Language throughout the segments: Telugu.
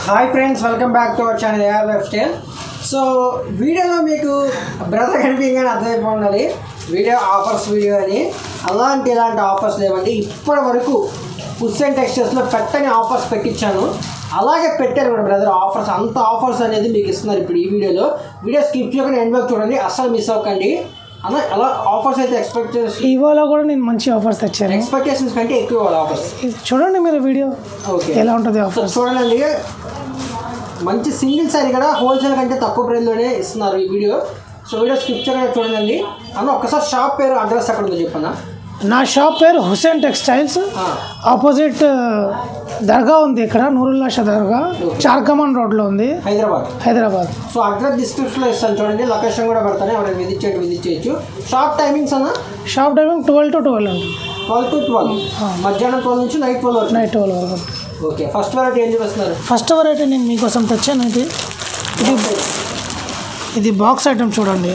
Hi friends welcome back to our channel AR lifestyle so వీడియోలో మీకు బ్రదర్ కనిపించగానే అర్థమైపో ఉండాలి వీడియో ఆఫర్స్ వీడియో అని అలాంటి ఇలాంటి ఆఫర్స్ లేవండి ఇప్పటి వరకు ఫుడ్స్ అండ్ టెక్స్టైల్స్లో పెట్టని ఆఫర్స్ పెట్టించాను అలాగే పెట్టారు కూడా బ్రదర్ ఆఫర్స్ అంత ఆఫర్స్ అనేది మీకు ఇస్తున్నారు ఇప్పుడు ఈ వీడియోలో వీడియో స్కిప్ చేయకుండా ఎండ్ వరకు చూడండి అస్సలు మిస్ అవ్వకండి అలా అలా ఆఫర్స్ అయితే ఎక్స్పెక్ట్ చేసి ఇవాళ కూడా నేను మంచి ఆఫర్స్ తెచ్చాను ఎక్స్పెక్టేషన్స్ కంటే ఎక్కువ ఆఫర్స్ ఇది చూడండి మీరు వీడియో ఓకే ఎలా ఉంటుంది సో ఆఫర్ చూడండి మంచి సింగిల్ సారీ కూడా హోల్సేల్ కంటే తక్కువ ప్రైస్లోనే ఇస్తున్నారు ఈ వీడియో సో వీడియో స్కిప్ చేయకుండా చూడండి అన్న ఒక్కసారి షాప్ పేరు అడ్రస్ అక్కడ ఉందో చెప్పన్నా నా షాప్ పేరు హుసేన్ టెక్స్టైల్స్ ఆపోజిట్ దర్గా ఉంది ఇక్కడ నూరుల్లా షా దర్గా చార్కమాన్ రోడ్లో ఉంది హైదరాబాద్ హైదరాబాద్ సో అడ్రస్ డిస్క్రిప్షన్లో ఇస్తాను చూడండి లొకేషన్ కూడా పెడతాను ఎవరైనా విజిట్ చేయడం విజిట్ చేయొచ్చు షాప్ టైమింగ్స్ అన్న shop timing twelve to twelve ఉంటుంది ట్వెల్వ్ టు ట్వెల్వ్ మధ్యాహ్నం ట్వెల్వ్ నుంచి నైట్ ట్వెల్వ్ వరకు నైట్ ట్వెల్వ్ వరకు ఓకే ఫస్ట్ వెరైటీ ఏం చూపిస్తున్నారు ఫస్ట్ వెరైటీ నేను మీకోసం తెచ్చాను ఇది ఇది ఇది బాక్స్ ఐటమ్ చూడండి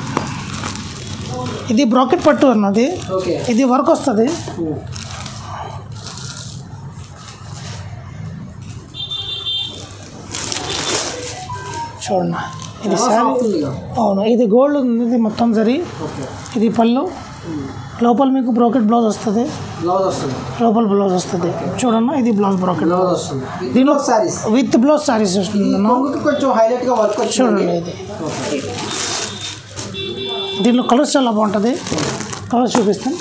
ఇది బ్రాకెట్ పట్టు అన్నది ఓకే ఇది వర్క్ వస్తుంది చూడండి ఇది శారీ సాఫ్ట్ ఉందిగా అవును ఇది గోల్డ్ ఉంది ఇది మొత్తం సరి ఓకే ఇది పళ్ళు లోపల మీకు బ్రోకెట్ బ్లౌజ్ వస్తుంది బ్లౌజ్ వస్తుంది లోపల బ్లౌజ్ వస్తుంది చూడన్నా ఇది బ్లౌజ్ బ్రోకెట్ బ్లౌజ్ వస్తుంది దీనిలో దీనిలో సారీస్ విత్ బ్లౌజ్ సారీస్ వస్తుంది కొంగుకి కొంచెం హైలైట్గా వర్క్ చూడండి వచ్చింది ఇది దీనిలో కలర్స్ చాలా బాగుంటుంది కలర్స్ చూపిస్తాను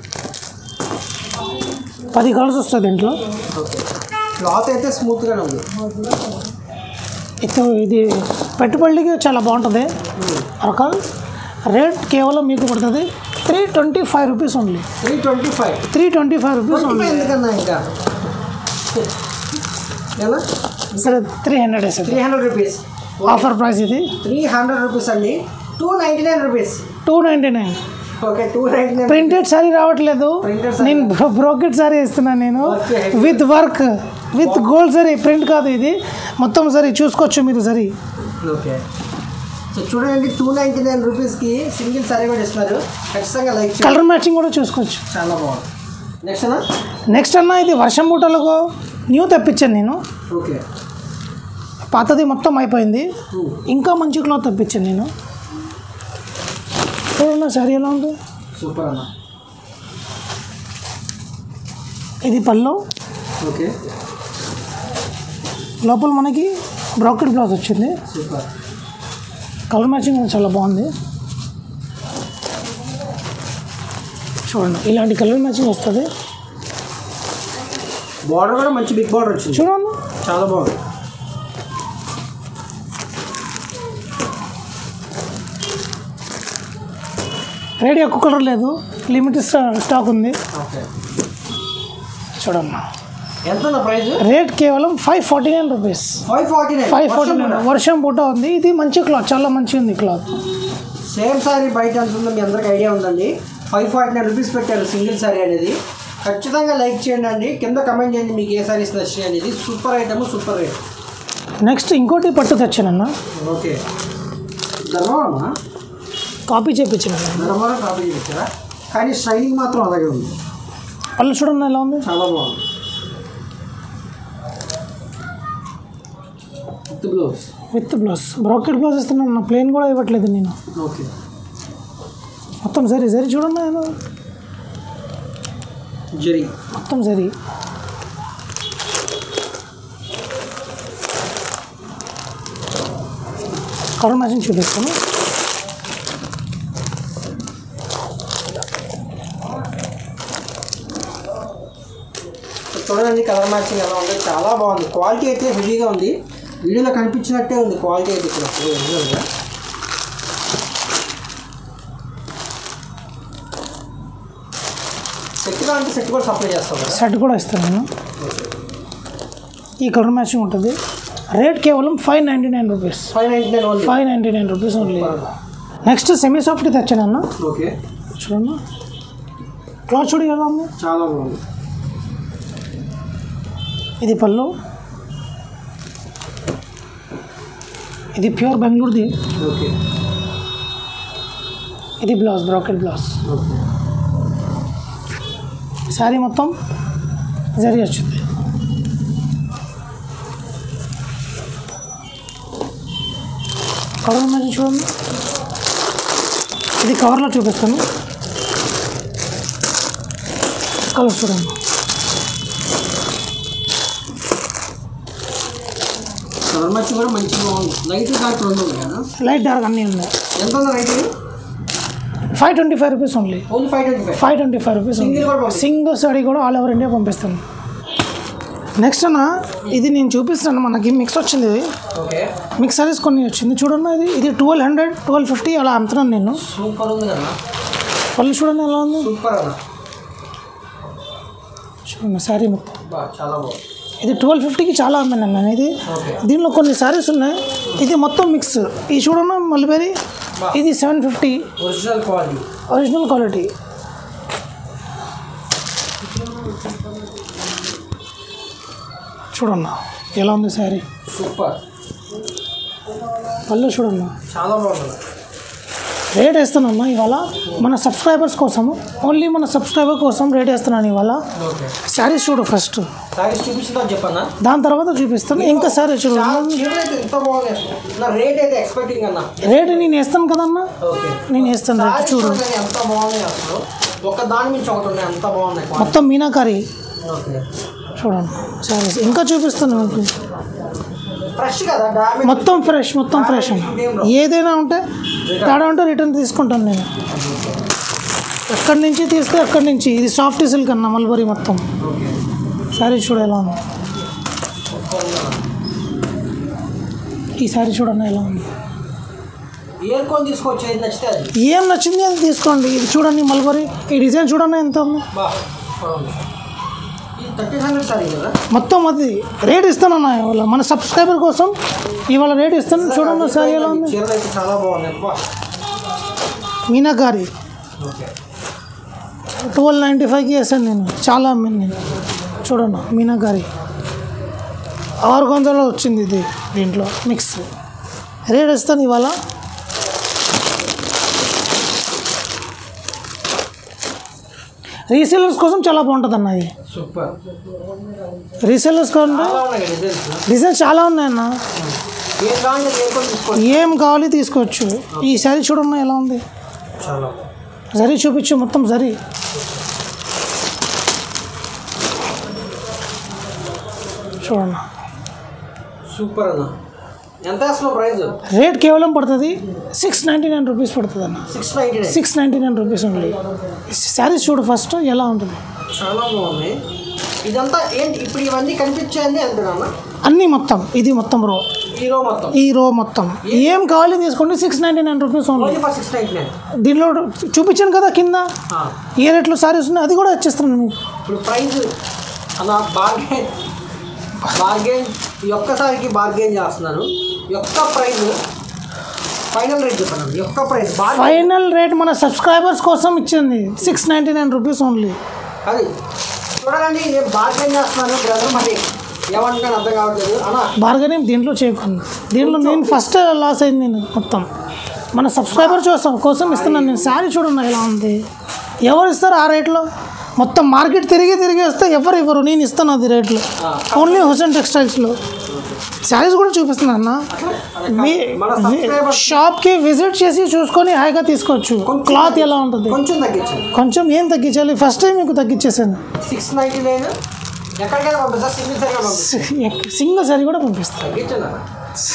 పది కలర్స్ వస్తుంది దీంట్లో ఓకే క్లాత్ అయితే స్మూత్గానే ఉంది ఇది ఇది పెట్టుబడికి చాలా బాగుంటుంది రకాల రేట్ కేవలం మీకు పడుతుంది three twenty five rupees only three twenty five three twenty five rupees twenty only five ఎందుకన్నా ఇంకా ఎలా సరే త్రీ హండ్రెడ్ వేసేది three hundred rupees offer price ఇది త్రీ హండ్రెడ్ రూపీస్ అండి two ninety nine rupees two ninety nine okay two ninety nine printed sari రావట్లేదు Printed saree. నేను బ్రోకెట్ సారీ ఇస్తున్నాను నేను Okay. With work with gold sari print కాదు ఇది మొత్తం సరీ చూసుకోవచ్చు మీరు సరీ ఓకే సో చూడండి టూ నైంటీ నైన్ రూపీస్కి సింగిల్ సారీ కూడా ఇస్తున్నారు ఖచ్చితంగా లైక్ చేయండి కలర్ మ్యాచింగ్ కూడా చూసుకోవచ్చు చాలా బాగుంది నెక్స్ట్ అన్న నెక్స్ట్ అన్న ఇది వర్షం బూటలకు న్యూ తెప్పించాను నేను ఓకే పాతది మొత్తం అయిపోయింది ఇంకా మంచి క్లాత్ తెప్పించాను నేను చూడండి సారీ ఎలా ఉంది సూపర్ అన్న ఇది పళ్ళు ఓకే లోపల మనకి బ్రాకెట్ బ్లౌజ్ వచ్చింది సూపర్ కలర్ మ్యాచింగ్ కూడా చాలా బాగుంది చూడండి ఇలాంటి కలర్ మ్యాచింగ్ వస్తుంది బార్డర్ కూడా మంచి బిగ్ బార్డర్ వచ్చింది చూడండి చాలా బాగుంది రేట్ ఎక్కువ కలర్ లేదు లిమిటెడ్ స్టాక్ ఉంది ఓకే చూడమ్మా ఎంత ఉన్న ప్రైస్ రేట్ కేవలం five forty nine rupees five forty nine five forty nine వర్షం పూట ఉంది ఇది మంచి క్లాత్ చాలా మంచిగా ఉంది క్లాత్ సేమ్ సారీ బయట ఎంత ఉందో మీ అందరికి ఐడియా ఉందండి ఫైవ్ ఫార్టీ నైన్ రూపీస్ పెట్టారు సింగిల్ సారీ అనేది ఖచ్చితంగా లైక్ చేయండి అండి కింద కమెంట్ చేయండి మీకు ఏ సారీస్ నచ్చాయి అనేది super item super rate next ఇంకోటి పట్టు తెచ్చానన్న ఓకే ధర్మవరమా కాపీ చేయించాను ధర్మవరం కాపీ చేయించారా కానీ షైనింగ్ మాత్రం అలాగే ఉంది పళ్ళు చూడండి ఎలా ఉంది చాలా బాగుంది with blouse with blouse brocade blouse ఇస్తున్నాను నా ప్లేన్ కూడా ఇవ్వట్లేదు నేను ఓకే మొత్తం సరే సరే చూడండి ఏదో జరీ మొత్తం సరి కలర్ మ్యాచింగ్ చూపిస్తాను చూడండి కలర్ మ్యాచింగ్ ఎలా ఉందో చాలా బాగుంది క్వాలిటీ అయితే హెవీగా ఉంది వీడియోలో కనిపించినట్టే ఉంది క్వాలిటీ అయితే ఇక్కడ ఒరిజినల్గా సెట్గా అంటే సెట్ కూడా సప్లై చేస్తాం కదా సెట్ కూడా ఇస్తాను నేను ఈ కలర్ మ్యాచింగ్ ఉంటుంది రేట్ కేవలం five ninety nine rupees five ninety nine only five ninety nine rupees only next semi soft తెచ్చానన్న ఓకే చూడండి క్లాత్ చూడు ఎలా ఉంది చాలా బాగుంది ఇది పళ్ళు ఇది ప్యూర్ బెంగళూరుది ఓకే ఇది blouse brocade blouse okay sari మొత్తం జరి వచ్చింది కలర్ ఇమేజ్ చూడండి ఇది కవర్లో చూపిస్తాను కలర్ చూడండి కలర్ మచ్చి కూడా మంచిగా బాగుంది లైట్ డార్క్ రెండు ఉంది కదా లైట్ డార్క్ అన్నీ ఉన్నాయి ఎంత ఉంది rate five twenty five rupees only only five twenty five five twenty five rupees Single కూడా పంపిస్తాం. సింగిల్ సాడీ కూడా ఆల్ ఓవర్ ఇండియా పంపిస్తాను నెక్స్ట్ అన్న ఇది నేను చూపిస్తాను మనకి మిక్స్ వచ్చింది ఇది ఓకే మిక్స్ సారీస్ కొన్ని వచ్చింది చూడన్న ఇది ఇది ట్వెల్వ్ హండ్రెడ్ ట్వెల్వ్ ఫిఫ్టీ అలా అమ్ముతున్నాను నేను సూపర్ ఉంది కదా పళ్ళు చూడండి ఎలా ఉంది సూపర్ అన్న చూడండి శారీ మొత్తం బా చాలా బాగుంది ఇది ట్వెల్వ్ ఫిఫ్టీకి చాలా అమ్మాను నేను ఇది ఓకే దీనిలో కొన్ని శారీస్ ఉన్నాయి ఇది మొత్తం మిక్స్ ఇది చూడన్న మల్బెరీ ఇది seven fifty original quality original quality చూడన్న ఎలా ఉంది శారీ సూపర్ పళ్ళు చూడన్నా చాలా బాగుంది రేట్ వేస్తున్నామ్మా ఇవాళ మన సబ్స్క్రైబర్స్ కోసము ఓన్లీ మన సబ్స్క్రైబర్ కోసం రేట్ వేస్తున్నాను ఇవాళ ఓకే శారీస్ చూడు ఫస్ట్ సారీస్ చూపించిందా చెప్పన్నా దాని తర్వాత చూపిస్తాను ఇంకా శారీ చూడు చాలా చీరలు అయితే ఎంత బాగుంది నా రేట్ అయితే ఎక్స్పెక్టింగ్ అన్న రేట్ నేను వేస్తాను కదన్నా ఓకే నేను వేస్తాను రేట్ సారీస్ చూడు చూడండి ఎంత బాగున్నాయి అసలు ఒక దాని మించి ఒకటి ఉన్నాయి ఎంత బాగున్నాయి మొత్తం మీనాకారి ఓకే చూడండి శారీస్ ఇంకా చూపిస్తాను మీకు ఫ్రెష్ కదా డామేజ్ మొత్తం ఫ్రెష్ మొత్తం ఫ్రెష్ ఏదైనా ఉంటే తేడా ఉంటే రిటర్న్ తీసుకుంటాను నేను ఎక్కడి నుంచి తీస్తే అక్కడి నుంచి ఇది సాఫ్ట్ సిల్క్ అన్న మల్బరీ మొత్తం ఓకే శారీ చూడు ఎలా ఉంది ఈ శారీ చూడండి ఎలా ఉంది ఇయర్ కొని తీసుకోవచ్చు ఏది నచ్చితే అది ఏం నచ్చింది అది తీసుకోండి ఇది చూడండి మల్బరీ ఈ డిజైన్ చూడండి ఎంత ఉంది బా బాగుంది ఇది థర్టీ హండ్రెడ్ సారీ కదా మొత్తం అది రేట్ ఇస్తానన్నా ఇవాళ మన సబ్స్క్రైబర్ కోసం ఇవాళ రేట్ ఇస్తాను చూడండి శారీ ఎలా ఉంది చీరలు అయితే చాలా బాగున్నాయి బా మీనాకారి ఓకే ట్వెల్వ్ నైంటీ ఫైవ్కి వేసాను నేను చాలా అమ్మాను నేను చూడండి మీనాకారి ఆరు వందలు వచ్చింది ఇది దీంట్లో మిక్స్ రేట్ ఇస్తాను ఇవాళ రీసేలర్స్ కోసం చాలా బాగుంటుంది అన్న ఇది సూపర్ రీసేలర్స్ కావాలంటే చాలా ఉన్నాయి డిజైన్స్ డిజైన్స్ చాలా ఉన్నాయన్న ఏం కావాలి ఇయర్ కొని తీసుకోవచ్చు ఏం కావాలి తీసుకోవచ్చు ఈ శారీ చూడన్నా ఎలా ఉంది చాలా జరీ చూపించు మొత్తం జరీ చూడన్నా సూపర్ అన్న ఎంత వేస్తున్నావు ప్రైస్ రేట్ కేవలం పడుతుంది సిక్స్ నైంటీ నైన్ రూపీస్ పడుతుంది అన్న six ninety nine six ninety nine rupees only saris చూడు ఫస్ట్ ఎలా ఉంటుంది చాలా బాగుంది ఇదంతా ఏంటి ఇప్పుడు ఇవన్నీ కనిపించేది అంతేనా అన్నీ మొత్తం ఇది మొత్తం రో హీరో మొత్తం ఈ రో మొత్తం ఏం కావాలి తీసుకోండి six ninety nine rupees only only for six ninety nine దీనిలో చూపించాను కదా కింద ఏ రేట్లో శారీస్ ఉన్నాయి అది కూడా ఇచ్చేస్తాను మీకు ఇప్పుడు ప్రైస్ అన్న బార్గెన్ బార్గెన్ ఈ ఒక్కసారికి బార్గెన్ చేస్తున్నాను ఈ ఒక్క ప్రైస్ ఫైనల్ రేట్ చెప్పండి ఈ ఒక్క ప్రైస్ బార్గెన్ ఫైనల్ రేట్ మన సబ్స్క్రైబర్స్ కోసం ఇచ్చింది six ninety nine rupees only అది చూడండి నేను బార్గెన్ చేస్తున్నాను బ్రదర్ మరి ఏమంటున్నాను అర్థం కావట్లేదు అన్న బార్గెనింగ్ దీంట్లో చేయకుండా దీంట్లో నేను ఫస్ట్ లాస్ అయింది నేను మొత్తం మన సబ్స్క్రైబర్ కోసం కోసం ఇస్తున్నాను నేను శారీ చూడండి ఎలా ఉంది ఎవరు ఇస్తారు ఆ రేట్లో మొత్తం మార్కెట్ తిరిగి తిరిగి వస్తే ఎవరు ఇవ్వరు నేను ఇస్తాను అది రేట్లో ఓన్లీ హుసేన్ టెక్స్టైల్స్లో శారీస్ కూడా చూపిస్తున్నాను అన్న మీ మన subscribers- షాప్కి విజిట్ చేసి చూసుకొని హాయిగా తీసుకోవచ్చు క్లాత్ ఎలా ఉంటుంది కొంచెం తగ్గించండి కొంచెం ఏం తగ్గించాలి ఫస్ట్ టైం మీకు తగ్గించేసాను సిక్స్ నైంటీ నైన్ ఎక్కడికైనా పంపిస్తా సింగిల్ సరిగా పంపిస్తా సింగిల్ సారీ కూడా పంపిస్తాను తగ్గించండి అన్న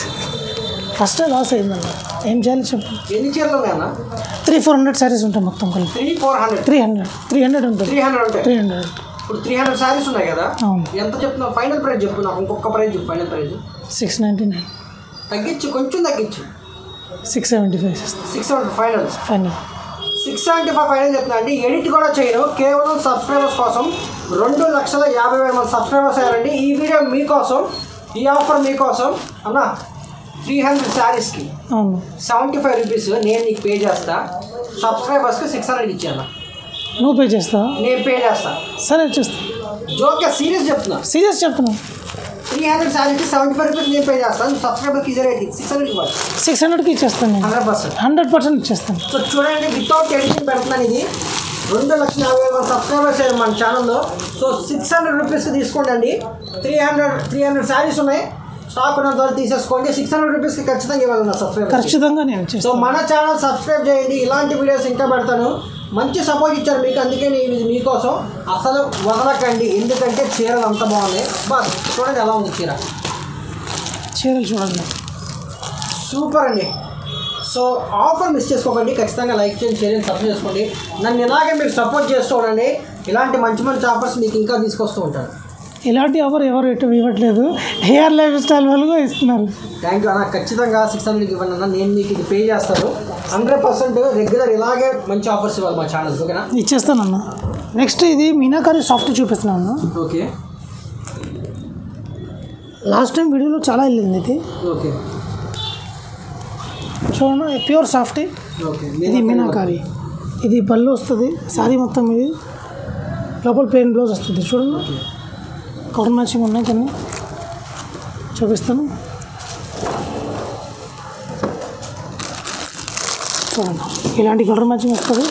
ఫస్ట్ లాస్ అయిందన్న ఏం చేయాలి చెప్పు ఎన్ని చీరలు ఉన్నాయి అన్న త్రీ ఫోర్ హండ్రెడ్ శారీస్ ఉంటాయి మొత్తం కలిపి three four hundred three hundred three hundred ఉంటుంది త్రీ హండ్రెడ్ ఉంటాయి త్రీ హండ్రెడ్ ఇప్పుడు త్రీ హండ్రెడ్ సారీస్ ఉన్నాయి కదా అవును ఎంత చెప్తున్నావు ఫైనల్ ప్రైస్ చెప్పు నాకు ఇంకొక ప్రైస్ చెప్పు final price six ninety nine తగ్గించు కొంచెం తగ్గించు six seventy five six seventy final final six seventy five final చెప్తున్నా అండి ఎడిట్ కూడా చేయను కేవలం సబ్స్క్రైబర్స్ కోసం రెండు లక్షల యాభై వేల మంది సబ్స్క్రైబర్స్ అయ్యారండి ఈ వీడియో మీకోసం ఈ ఆఫర్ మీకోసం అన్న త్రీ హండ్రెడ్ శారీస్కి అవును సెవెంటీ ఫైవ్ రూపీస్ నేను నీకు పే చేస్తా సబ్స్క్రైబర్స్కి సిక్స్ హండ్రెడ్ ఇచ్చాను నువ్వు పే చేస్తావా నేను పే చేస్తా సరే చేస్తా జోక్గా సీరియస్ చెప్తున్నా సీరియస్ చెప్తున్నా త్రీ హండ్రెడ్ శారీకి సెవెంటీ ఫైవ్ రూపీస్ నేను పే చేస్తాను సబ్స్క్రైబర్కి ఇదే రేట్ సిక్స్ హండ్రెడ్ ఇవ్వాలి సిక్స్ హండ్రెడ్కి ఇచ్చేస్తాను నేను హండ్రెడ్ పర్సెంట్ హండ్రెడ్ పర్సెంట్ ఇచ్చేస్తాను సో చూడండి వితౌట్ ఎడిటింగ్ పెడుతున్నాను ఇది రెండు లక్షల యాభై వేల సబ్స్క్రైబర్స్ అయ్యారు మన ఛానల్లో సో సిక్స్ హండ్రెడ్ రూపీస్ తీసుకోండి three hundred three hundred saris ఉన్నాయి స్టాక్ ఉన్న ద్వారా తీసేసుకోండి సిక్స్ హండ్రెడ్ రూపీస్కి ఖచ్చితంగా ఇవ్వాలి నా సబ్స్క్రైబర్ ఖచ్చితంగా నేను సో చేస్తాను మన ఛానల్ సబ్స్క్రైబ్ చేయండి ఇలాంటి వీడియోస్ ఇంకా పెడతాను మంచి సపోర్ట్ ఇచ్చారు మీకు అందుకే నేను ఇది మీకోసం అసలు వదలకండి ఎందుకంటే చీరలు అంత బాగున్నాయి బస్ చూడండి ఎలా ఉంది చీర చీరలు చూడండి సూపర్ అండి సో ఆఫర్ మిస్ చేసుకోకండి ఖచ్చితంగా లైక్ చేయండి షేర్ చేయండి సబ్స్క్రైబ్ చేసుకోండి నన్ను ఇలాగే మీరు సపోర్ట్ చేస్తూ ఉండండి ఇలాంటి మంచి మంచి ఆఫర్స్ మీకు ఇంకా తీసుకొస్తూ ఉంటాను ఇలాంటి ఎవరు ఎవరు ఎటు ఇవ్వట్లేదు హెయిర్ లైఫ్ స్టైల్ వాళ్ళు ఇస్తున్నారు థ్యాంక్ యూ అన్న ఖచ్చితంగా సిక్స్ హండ్రెడ్కి ఇవ్వండి అన్న నేను మీకు ఇది పే చేస్తాను హండ్రెడ్ పర్సెంట్ రెగ్యులర్ ఇలాగే మంచి ఆఫర్స్ ఇవ్వాలి మా ఛానల్ ఓకేనా ఇచ్చేస్తానన్న నెక్స్ట్ ఇది మీనాకారి సాఫ్ట్ చూపిస్తున్నాను ఓకే లాస్ట్ టైం వీడియోలో చాలా వెళ్ళింది ఇది ఓకే చూడండి ప్యూర్ సాఫ్ట్ ఓకే ఇది మీనాకారి ఇది పళ్ళు వస్తుంది శారీ మొత్తం ఇది లోపల ప్లెయిన్ బ్లౌజ్ వస్తుంది చూడండి కలర్ మ్యాచింగ్ ఉన్నాయి కొన్ని చూపిస్తాను చూడండి ఇలాంటి కలర్ మ్యాచింగ్ వస్తుంది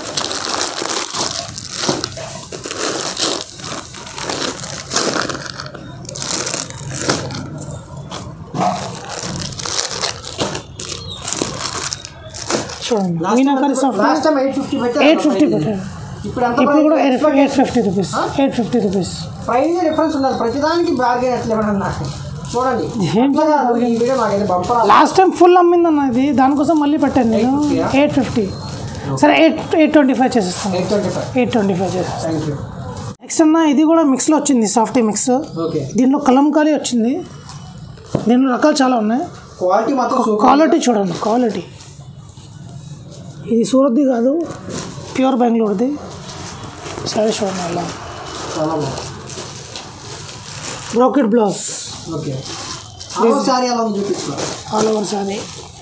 చూడండి meenakari soft last time eight fifty పెట్టారు ఎయిట్ ఫిఫ్టీ పెట్టారు ఇప్పుడు ఎంత ఇప్పుడు కూడా eight eight fifty rupees eight fifty rupees price difference ఉన్నది ప్రతిదానికి బార్గెన్ ఎట్లా ఇవ్వడం నాకు చూడండి ఏంటి అట్లా కాదు, ఈ వీడియో నాకైతే బంపర్ లాస్ట్ టైం ఫుల్ అమ్మిందన్న ఇది దానికోసం మళ్ళీ పెట్టాను నేను 850 ఆ? ఎయిట్ ఫిఫ్టీ సరే ఎయిట్ ఎయిట్ ట్వంటీ ఫైవ్ చేసేస్తాను eight twenty five eight twenty five చేసేస్తాను థ్యాంక్ యూ నెక్స్ట్ అన్న ఇది కూడా మిక్స్లో వచ్చింది సాఫ్టీ మిక్స్ ఓకే దీనిలో కలంకారీ వచ్చింది దీనిలో రకాలు చాలా ఉన్నాయి క్వాలిటీ మాత్రం సూపర్ క్వాలిటీ చూడండి క్వాలిటీ ఇది సూరత్ది కాదు ప్యూర్ బెంగళూరుది సరే చూడండి అలా చాలా బాగుంది బ్రోకెట్ బ్లౌజ్ ఓకే ఆరో సారీ అలా ఉంది చూపించు ఆల్ ఓవర్ సారీ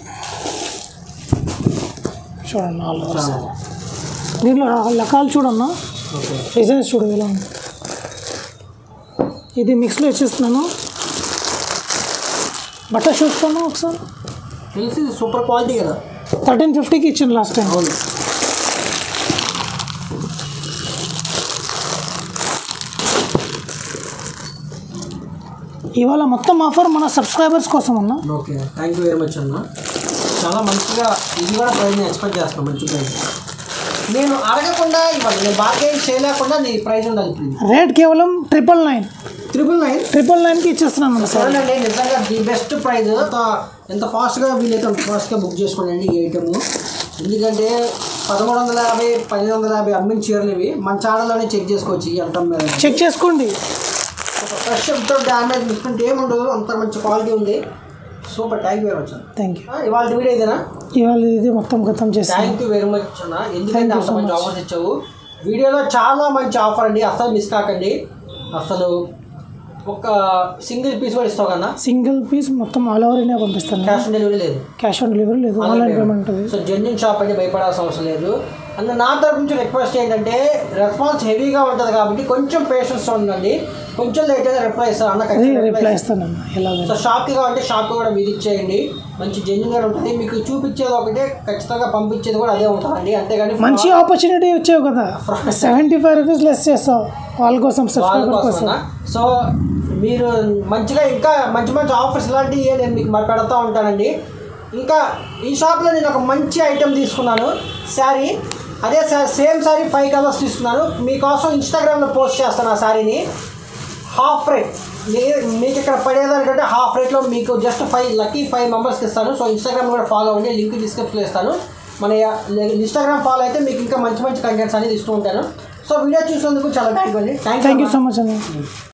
చూడండి ఆల్ ఓవర్ చాలా సారీ బాగుంది దీనిలో రకాలు చూడన్నా ఓకే డిజైన్స్ చూడు ఎలా ఉంది ఇది మిక్స్లో ఇచ్చేస్తున్నాను బట్ట చూస్తాను ఒకసారి తెలిసి ఇది సూపర్ క్వాలిటీ కదా థర్టీన్ ఫిఫ్టీకి ఇచ్చాను లాస్ట్ టైం అవును ఇవాళ మొత్తం ఆఫర్ మన సబ్స్క్రైబర్స్ కోసం అన్న okay thank you very much అన్న చాలా మంచిగా ఇది కూడా ప్రైస్ నేను ఎక్స్పెక్ట్ చేస్తాను మంచి ప్రైస్ నేను అడగకుండా ఇవ్వాలి నేను బార్గెన్ చేయలేకుండా నీ ప్రైస్ ఉండాలి ఇప్పుడు రేట్ కేవలం triple nine triple nine triple నైన్కి ఇచ్చేస్తున్నాను మన సార్ చూడండి నిజంగా ది బెస్ట్ ప్రైస్ ఎంత ఫాస్ట్గా వీలైతే అంత ఫాస్ట్గా బుక్ చేసుకోండి ఈ ఐటమ్ ఎందుకంటే పదమూడు వందల యాభై పన్నెండు వందల యాభై అమ్మిన చీరలు ఇవి మన ఛానల్లోనే చెక్ చేసుకోవచ్చు ఈ అంతం మీద చెక్ చేసుకోండి ఫ్రెష్ డ్యామేజ్ మిస్కుంటే ఏముండదు అంత మంచి క్వాలిటీ ఉంది super thank you very much thank you ఇవాళ వీడియో ఇదేనా ఇవాళ ఇది మొత్తం గతం చేస్తాను థ్యాంక్ యూ వెరీ మచ్ అన్న ఎందుకంటే Thank you అంత so మంచి much. ఆఫర్స్ ఇచ్చావు వీడియోలో చాలా మంచి ఆఫర్ అండి అసలు మిస్ కాకండి అసలు ఒక సింగిల్ పీస్ కూడా ఇస్తావు కన్నా సింగిల్ పీస్ మొత్తం ఆల్ ఓవర్ ఇండియా పంపిస్తాను క్యాష్ ఆన్ డెలివరీ లేదు క్యాష్ ఆన్ డెలివరీ లేదు ఆన్లైన్ పేమెంట్ ఉంటుంది సో జెన్యున్ షాప్ అంటే భయపడాల్సిన అవసరం లేదు అండ్ నా తరపు నుంచి రిక్వెస్ట్ ఏంటంటే రెస్పాన్స్ హెవీగా ఉంటుంది కాబట్టి కొంచెం పేషెన్స్ ఉండండి కొంచెం లేట్ అయితే రిప్లై ఇస్తాను అన్న అది ఖచ్చితంగా reply రిప్లై ఇస్తానన్న ఎలాగో సో షాప్కి కావాలంటే షాప్కి కూడా విజిట్ చేయండి మంచి జెన్యున్గా ఉంటుంది మీకు చూపించేది ఒకటే ఖచ్చితంగా పంపించేది కూడా అదే ఉంటుందండి అంతేగాని మంచి ఆపర్చునిటీ వచ్చావు కదా సెవెంటీ ఫైవ్ రూపీస్ లెస్ చేస్తావు వాళ్ళ కోసం వాళ్ళ సబ్స్క్రైబర్ కోసం కోసమేనా? సో మీరు మంచిగా ఇంకా మంచి మంచి ఆఫర్స్ ఇలాంటివి నేను మీకు మరి పెడతా ఉంటానండి ఇంకా ఈ షాప్లో నేను ఒక మంచి ఐటెం తీసుకున్నాను శారీ అదే సా- సేమ్ శారీ ఫైవ్ కలర్స్ తీసుకున్నాను మీకోసం ఇన్స్టాగ్రామ్లో పోస్ట్ చేస్తాను ఆ శారీని హాఫ్ రేట్ మీ మీకు ఇక్కడ పడేదానికంటే హాఫ్ రేట్లో మీకు జస్ట్ ఫైవ్ లక్కీ ఫైవ్ మెంబర్స్కి ఇస్తాను సో ఇన్స్టాగ్రామ్ కూడా ఫాలో అవ్వండి లింక్ డిస్క్రిప్షన్లో ఇస్తాను మన ఇన్స్టాగ్రామ్ ఫాలో అయితే మీకు ఇంకా మంచి మంచి కంటెంట్స్ అనేది ఇస్తూ ఉంటాను సో వీడియో చూసినందుకు చాలా థ్యాంక్ యూ అండి thank thank you so much అన్న